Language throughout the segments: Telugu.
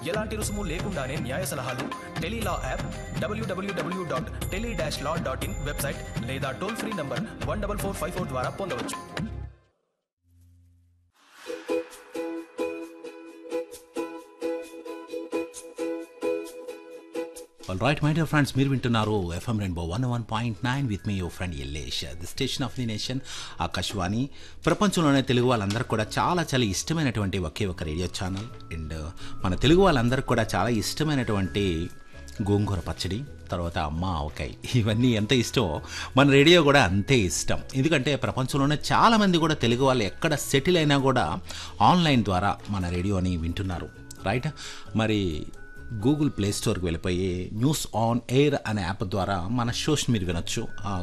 ఎలాంటి రుసుము లేకుండానే న్యాయ సలహాలు టెలీలా యాప్ డబ్ల్యూడబ్ల్యూడబ్ల్యూ dot tele dash law dot in website లేదా toll free number one double four five four ద్వారా పొందవచ్చు all right my dear friends మీరు వింటున్నారు FM rainbow one one point nine with మీ your friend Yellesh the station of the nation Akashvani ప్రపంచంలోనే తెలుగు వాళ్ళందరికీ కూడా చాలా చాలా ఇష్టమైనటువంటి ఒకే ఒక రేడియో ఛానల్ అండ్ మన తెలుగు వాళ్ళందరికీ కూడా చాలా ఇష్టమైనటువంటి గోంగూర పచ్చడి తర్వాత అమ్మ ఆవకాయ ఇవన్నీ ఎంత ఇష్టమో మన రేడియో కూడా అంతే ఇష్టం ఎందుకంటే ప్రపంచంలోనే చాలామంది కూడా తెలుగు వాళ్ళు ఎక్కడ సెటిల్ అయినా కూడా ఆన్లైన్ ద్వారా మన రేడియోని వింటున్నారు రైట్ మరి గూగుల్ ప్లే స్టోర్కి వెళ్ళిపోయి న్యూస్ ఆన్ ఎయిర్ అనే యాప్ ద్వారా మన షోస్ మీరు వినొచ్చు ఆ,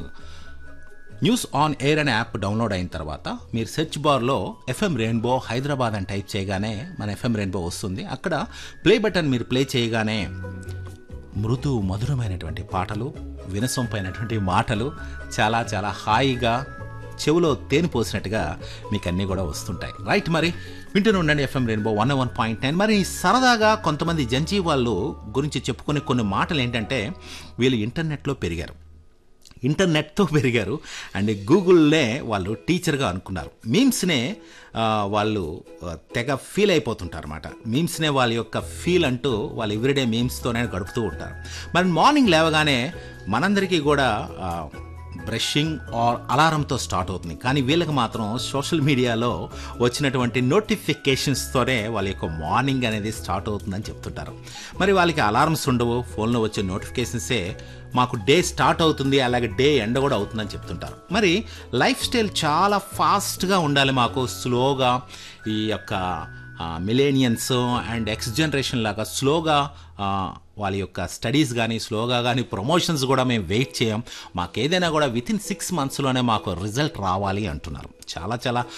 న్యూస్ ఆన్ ఎయిర్ అనే యాప్ డౌన్లోడ్ అయిన తర్వాత మీరు సెర్చ్ బార్లో ఎఫ్ఎం రెయిన్బో హైదరాబాద్ అని టైప్ చేయగానే మన ఎఫ్ఎం రెయిన్బో వస్తుంది అక్కడ ప్లే బటన్ మీరు ప్లే చేయగానే మృదు మధురమైనటువంటి పాటలు వినసొంపైనటువంటి మాటలు చాలా చాలా హాయిగా చెవులో తేనె పోసినట్టుగా మీకు అన్నీ కూడా వస్తుంటాయి రైట్ మరి వింటూనే ఉండండి FM rainbow one one point nine మరి సరదాగా కొంతమంది జంజీ వాళ్ళు గురించి చెప్పుకునే కొన్ని మాటలు ఏంటంటే వీళ్ళు ఇంటర్నెట్లో పెరిగారు ఇంటర్నెట్తో పెరిగారు అండ్ గూగుల్నే వాళ్ళు టీచర్గా అనుకున్నారు మీమ్స్నే ఆ, వాళ్ళు ఆ, తెగ ఫీల్ అయిపోతుంటారు అనమాట మీమ్స్నే వాళ్ళ యొక్క ఫీల్ అంటూ వాళ్ళు ఎవ్రీడే మీమ్స్తోనే గడుపుతూ ఉంటారు మరి మార్నింగ్ లేవగానే మనందరికీ కూడా ఆ, బ్రషింగ్ ఆర్ అలారంతో స్టార్ట్ అవుతుంది కానీ వీళ్ళకి మాత్రం సోషల్ మీడియాలో వచ్చినటువంటి నోటిఫికేషన్స్తోనే వాళ్ళ యొక్క మార్నింగ్ అనేది స్టార్ట్ అవుతుందని చెప్తుంటారు మరి వాళ్ళకి అలారమ్స్ ఉండవు ఫోన్లో వచ్చే నోటిఫికేషన్సే మాకు డే స్టార్ట్ అవుతుంది అలాగే డే ఎండ కూడా అవుతుందని చెప్తుంటారు మరి లైఫ్ స్టైల్ చాలా ఫాస్ట్గా ఉండాలి మాకు స్లోగా ఈ యొక్క మిలేనియన్స్ అండ్ ఎక్స్ జనరేషన్ లాగా స్లోగా ఆ, వాళ్ళ యొక్క స్టడీస్ కానీ స్లోగా కానీ ప్రమోషన్స్ కూడా మేము వెయిట్ చేయం మాకు ఏదైనా కూడా విత్ ఇన్ సిక్స్ మంత్స్లోనే మాకు రిజల్ట్ రావాలి అంటున్నారు చాలా చాలా